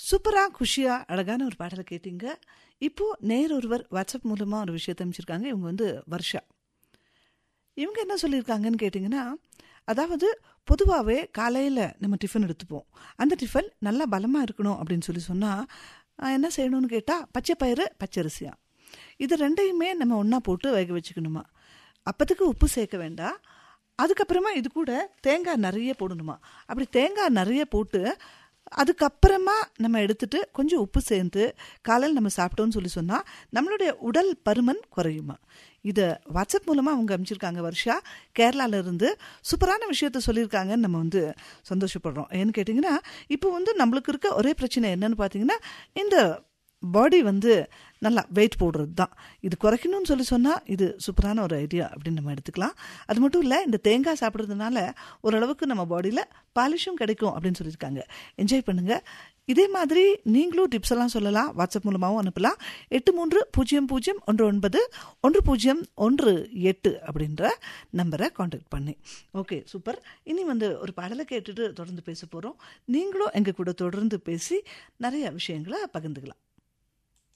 சூப்பராக குஷியாக அழகான ஒரு பாடலை கேட்டீங்க இப்போது நேர் ஒருவர் வாட்ஸ்அப் மூலமாக ஒரு விஷயத்தை அமைச்சிருக்காங்க இவங்க வந்து வர்ஷா இவங்க என்ன சொல்லியிருக்காங்கன்னு கேட்டிங்கன்னா அதாவது பொதுவாகவே காலையில் நம்ம டிஃபன் எடுத்துப்போம் அந்த டிஃபன் நல்லா பலமாக இருக்கணும் அப்படின்னு சொல்லி சொன்னால் என்ன செய்யணும்னு கேட்டால் பச்சை பயிறு பச்சரிசியா இது ரெண்டையுமே நம்ம ஒன்றா போட்டு வேக வச்சுக்கணுமா அப்போதுக்கு உப்பு சேர்க்க வேண்டாம் அதுக்கப்புறமா இது கூட தேங்காய் நிறைய போடணுமா அப்படி தேங்காய் நிறைய போட்டு அதுக்கப்புறமா நம்ம எடுத்துட்டு கொஞ்சம் உப்பு சேர்ந்து காலையில் நம்ம சாப்பிட்டோம்னு சொல்லி சொன்னால் நம்மளுடைய உடல் பருமன் குறையுமா இதை வாட்ஸ்அப் மூலமாக அவங்க அமைச்சிருக்காங்க வருஷா கேரளால இருந்து சூப்பரான விஷயத்த சொல்லியிருக்காங்கன்னு நம்ம வந்து சந்தோஷப்படுறோம் ஏன்னு கேட்டிங்கன்னா இப்போ வந்து நம்மளுக்கு இருக்க ஒரே பிரச்சனை என்னன்னு பார்த்தீங்கன்னா இந்த பாடி வந்து நல்லா வெயிட் போடுறது தான் இது குறைக்கணும்னு சொல்லி சொன்னால் இது சூப்பரான ஒரு ஐடியா அப்படின்னு நம்ம எடுத்துக்கலாம் அது மட்டும் இல்லை இந்த தேங்காய் சாப்பிட்றதுனால ஓரளவுக்கு நம்ம பாடியில் பாலிஷும் கிடைக்கும் அப்படின்னு சொல்லியிருக்காங்க என்ஜாய் பண்ணுங்கள் இதே மாதிரி நீங்களும் டிப்ஸ் எல்லாம் சொல்லலாம் வாட்ஸ்அப் மூலமாகவும் அனுப்பலாம் எட்டு மூன்று பூஜ்ஜியம் பூஜ்ஜியம் ஒன்று ஒன்பது ஒன்று பூஜ்ஜியம் ஒன்று எட்டு அப்படின்ற நம்பரை காண்டாக்ட் பண்ணி ஓகே சூப்பர் இனி வந்து ஒரு பாடலை கேட்டுட்டு தொடர்ந்து பேச போகிறோம் நீங்களும் எங்கள் கூட தொடர்ந்து பேசி நிறைய விஷயங்களை பகிர்ந்துக்கலாம்